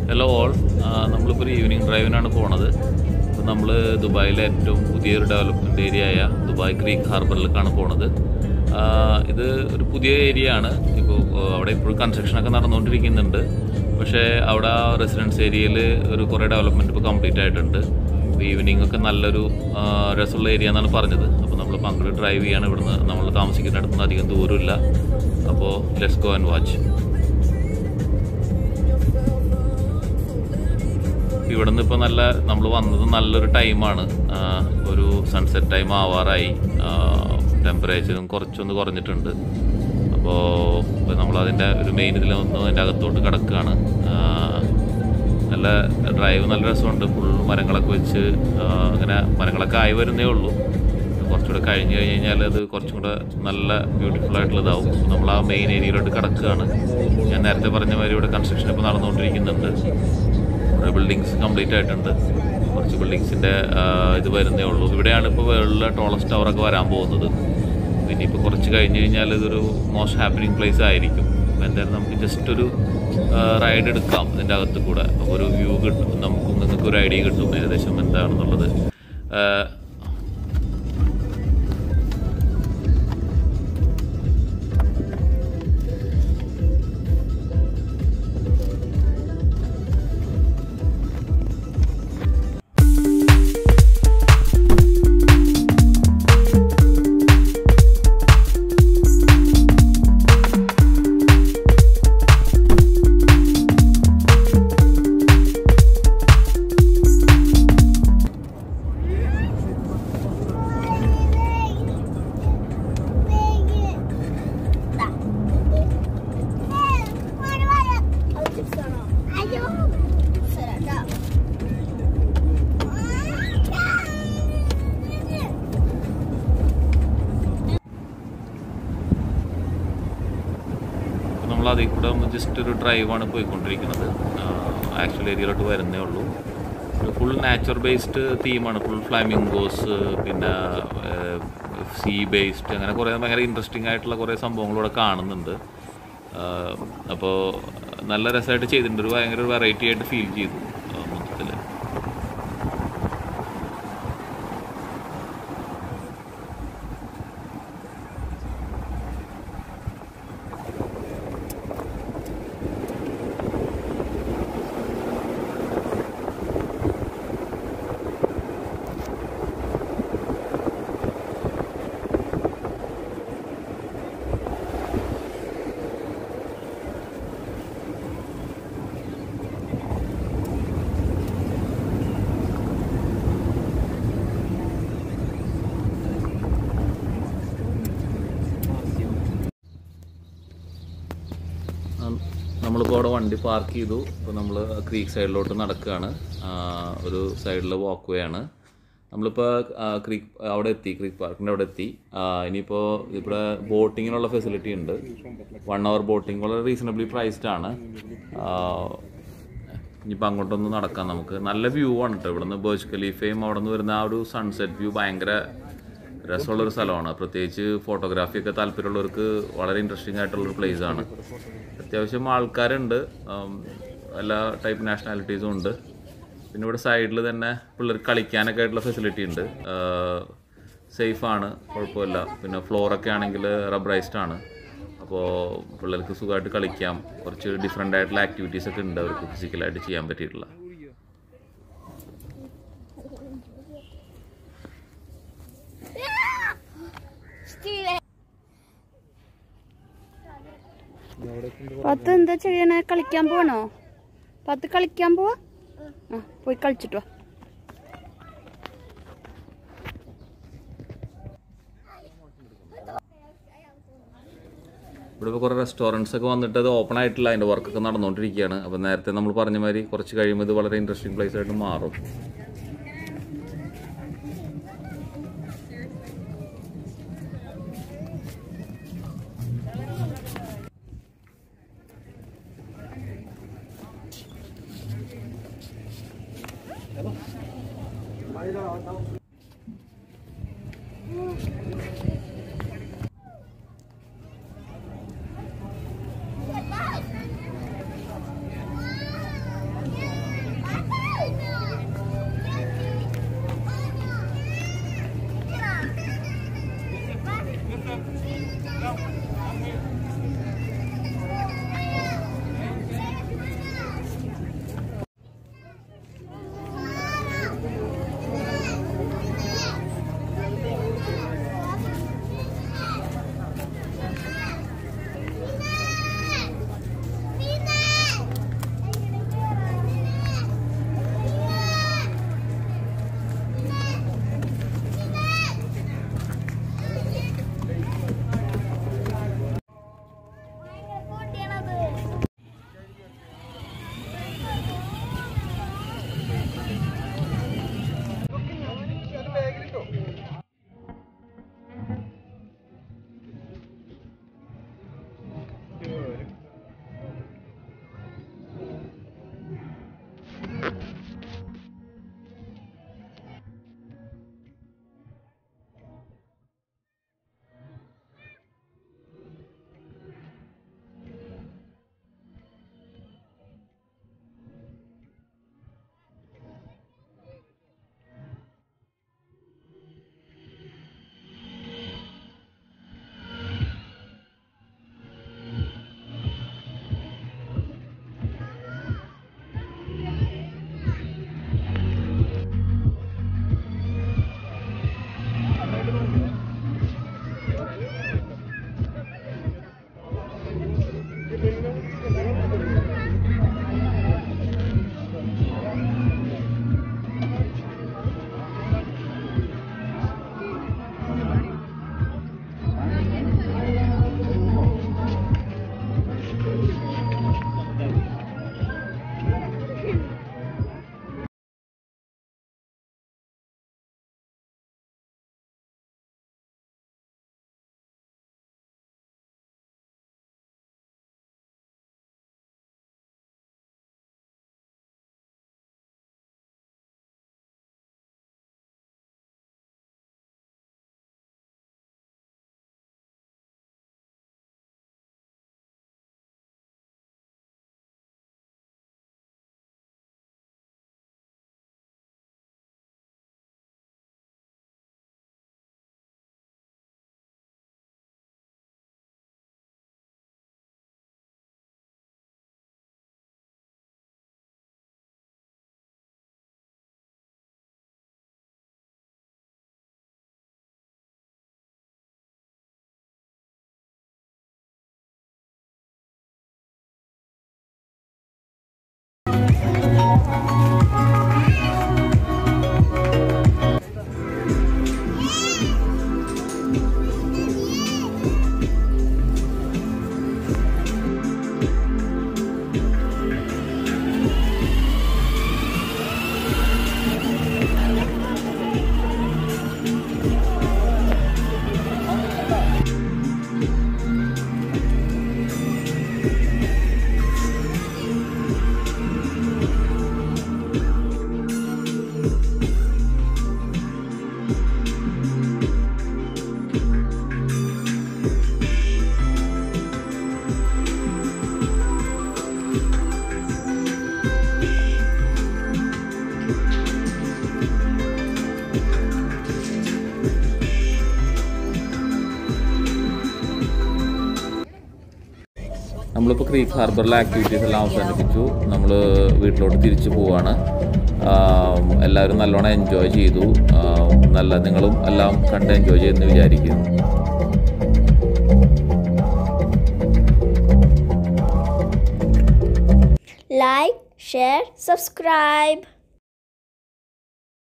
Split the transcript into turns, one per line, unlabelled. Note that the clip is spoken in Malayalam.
ഹലോ ഓൾ നമ്മളിപ്പോൾ ഒരു ഈവനിങ് ഡ്രൈവിനാണ് പോണത് അപ്പോൾ നമ്മൾ ദുബായിലെ ഏറ്റവും പുതിയൊരു ഡെവലപ്മെൻറ്റ് ഏരിയ ആയ ദുബായ് ക്രീക്ക് ഹാർബറിലേക്കാണ് പോണത് ആ, ഇത് ഒരു പുതിയ ഏരിയ ആണ് ഇപ്പോൾ അവിടെ ഇപ്പോഴും കൺസ്ട്രക്ഷനൊക്കെ നടന്നുകൊണ്ടിരിക്കുന്നുണ്ട് പക്ഷേ അവിടെ റെസിഡൻസ് ഏരിയയിൽ ഒരു കുറേ ഡെവലപ്മെൻറ്റ് ഇപ്പോൾ കംപ്ലീറ്റ് ആയിട്ടുണ്ട് അപ്പോൾ ഈവനിങ് ഒക്കെ നല്ലൊരു ആ, രസമുള്ള ഏരിയ എന്നാണ് പറഞ്ഞത് അപ്പോൾ നമ്മൾ അങ്ങോട്ട് ഡ്രൈവ് ചെയ്യാണ് ഇവിടുന്ന് നമ്മൾ താമസിക്കുന്ന അടുത്ത് നിന്ന് അധികം ദൂരമില്ല അപ്പോൾ ലെറ്റ്സ് ഗോ ആൻഡ് വാച്ച് ഇവിടുന്ന് ഇപ്പോൾ നല്ല നമ്മൾ വന്നത് നല്ലൊരു ടൈമാണ് ഒരു സൺസെറ്റ് ടൈം ആവാറായി ടെമ്പറേച്ചറും കുറച്ചൊന്ന് കുറഞ്ഞിട്ടുണ്ട് അപ്പോൾ ഇപ്പോൾ നമ്മളതിൻ്റെ ഒരു മെയിൻ ഇതിൽ ഒന്ന് അതിൻ്റെ അകത്തോട്ട് കിടക്കുകയാണ് ആ, നല്ല ഡ്രൈവ് നല്ല രസമുണ്ട് ഫുൾ മരങ്ങളൊക്കെ വെച്ച് ആ, അങ്ങനെ മരങ്ങളൊക്കെ ആയി വരുന്നേ ഉള്ളൂ കുറച്ചുകൂടെ കഴിഞ്ഞ് കഴിഞ്ഞ് കഴിഞ്ഞാൽ അത് കുറച്ചും കൂടെ നല്ല ബ്യൂട്ടിഫുൾ ആയിട്ടുള്ളതാവും നമ്മൾ ആ മെയിൻ ഏരിയയിലോട്ട് കിടക്കുകയാണ് ഞാൻ നേരത്തെ പറഞ്ഞ മാതിരി ഇവിടെ കൺസ്ട്രക്ഷൻ ഇപ്പോൾ നടന്നുകൊണ്ടിരിക്കുന്നുണ്ട് ഇവിടെ ബിൽഡിങ്സ് കംപ്ലീറ്റ് ആയിട്ടുണ്ട് കുറച്ച് ബിൽഡിങ്സിൻ്റെ ഇത് വരുന്നേ ഉള്ളൂ ഇവിടെയാണ് ഇപ്പോൾ വേൾഡിലെ ടോളസ്റ്റ് ടവറൊക്കെ വരാൻ പോകുന്നത് പിന്നെ ഇപ്പോൾ കുറച്ച് കഴിഞ്ഞ് കഴിഞ്ഞാൽ ഇതൊരു മോസ്റ്റ് ഹാപ്പനിങ് പ്ലേസ് ആയിരിക്കും അപ്പോൾ എന്തായാലും നമുക്ക് ജസ്റ്റ് ഒരു റൈഡ് എടുക്കാം ഇതിൻ്റെ അകത്ത് കൂടെ അപ്പോൾ ഒരു വ്യൂ കിട്ടും നമുക്കും നിങ്ങൾക്ക് ഒരു ഐഡിയ കിട്ടും ഏകദേശം എന്താണെന്നുള്ളത് ആ, അപ്പോൾ നമ്മൾ അതിൽ കൂടെ ഒന്ന് ജസ്റ്റ് ഒരു ഡ്രൈവാണ് പോയിക്കൊണ്ടിരിക്കുന്നത് ആക്ച്വൽ ഏരിയയിലോട്ട് വരുന്നേ ഉള്ളൂ ഫുൾ നാച്ചുറൽ ബേസ്ഡ് തീമാണ് ഫുൾ ഫ്ലാമിംഗോസ് പിന്നെ സീ ബേസ്ഡ് അങ്ങനെ കുറേ ഭയങ്കര ഇൻട്രസ്റ്റിംഗ് ആയിട്ടുള്ള കുറേ സംഭവങ്ങളിവിടെ കാണുന്നുണ്ട് അപ്പോൾ നല്ല രസമായിട്ട് ചെയ്തിട്ടുണ്ട് ഒരു ഭയങ്കര ഒരു വെറൈറ്റി ആയിട്ട് ഫീൽ ചെയ്തു മൊത്തത്തിൽ നമ്മളിപ്പോൾ അവിടെ വണ്ടി പാർക്ക് ചെയ്തു ഇപ്പോൾ നമ്മൾ ക്രീക്ക് സൈഡിലോട്ട് നടക്കുകയാണ് ആ, ഒരു സൈഡിൽ വാക്ക് വേ ആണ് നമ്മളിപ്പോൾ ക്രീക്ക് അവിടെ എത്തി ക്രീക്ക് പാർക്കിൻ്റെ അവിടെ എത്തി ആ, ഇനിയിപ്പോൾ ഇവിടെ ബോട്ടിങ്ങിനുള്ള ഫെസിലിറ്റി ഉണ്ട് വൺ അവർ ബോട്ടിങ് വളരെ റീസണബിളി പ്രൈസ്ഡ് ആണ് ആ, ഇനിയിപ്പോൾ അങ്ങോട്ടൊന്ന് നടക്കാം നമുക്ക് നല്ല വ്യൂ ആണ് കേട്ടോ ഇവിടുന്ന് ബേജ് ഖലീഫയും അവിടെ നിന്ന് വരുന്ന ആ ഒരു സൺസെറ്റ് വ്യൂ ഭയങ്കര രസമുള്ളൊരു സ്ഥലമാണ് പ്രത്യേകിച്ച് ഫോട്ടോഗ്രാഫി ഒക്കെ താല്പര്യമുള്ളവർക്ക് വളരെ ഇൻട്രസ്റ്റിംഗ് ആയിട്ടുള്ളൊരു പ്ലേസ് ആണ് അത്യാവശ്യം ആൾക്കാരുണ്ട് ആം, എല്ലാ ടൈപ്പ് നാഷണാലിറ്റീസും ഉണ്ട് പിന്നെ ഇവിടെ സൈഡിൽ തന്നെ പിള്ളേർക്ക് കളിക്കാനൊക്കെ ആയിട്ടുള്ള ഫെസിലിറ്റി ഉണ്ട് സേഫാണ് കുഴപ്പമില്ല പിന്നെ ഫ്ലോറൊക്കെ ആണെങ്കിൽ റബ്ബറൈസ്ഡ് ആണ് അപ്പോൾ പിള്ളേർക്ക് സുഖമായിട്ട് കളിക്കാം കുറച്ച് ഡിഫറെൻ്റ് ആയിട്ടുള്ള ആക്ടിവിറ്റീസ് ഒക്കെ ഉണ്ട് അവർക്ക് ഫിസിക്കലായിട്ട് ചെയ്യാൻ പറ്റിയിട്ടുള്ള
പത്ത് എന്താ ചെയ്യണേ കളിക്കാൻ പോണോ പത്ത് കളിക്കാൻ പോവാ ആ പോയി കളിച്ചിട്ട് വാ
ഇവിടെ ഇപ്പോൾ കുറേ റെസ്റ്റോറൻറ്റ്സ് ഒക്കെ വന്നിട്ട് അത് ഓപ്പൺ ആയിട്ടില്ല അതിൻ്റെ വർക്കൊക്കെ നടന്നുകൊണ്ടിരിക്കുകയാണ് അപ്പോൾ നേരത്തെ നമ്മൾ പറഞ്ഞ മാതിരി കുറച്ച് കഴിയുമ്പോൾ ഇത് വളരെ ഇൻട്രസ്റ്റിംഗ് പ്ലേസ് ആയിട്ട് മാറും നമ്മളിപ്പോൾ ക്രീക്ക് ഹാർബറിലെ ആക്ടിവിറ്റീസ് എല്ലാം അവസാനിപ്പിച്ചു നമ്മൾ വീട്ടിലോട്ട് തിരിച്ചു പോവാണ് ആം, എല്ലാവരും നല്ലോണം എൻജോയ് ചെയ്തു ആം, നല്ല നിങ്ങളും എല്ലാം കണ്ട് എൻജോയ് ചെയ്യുമെന്ന് വിചാരിക്കുന്നു
Like, share, subscribe.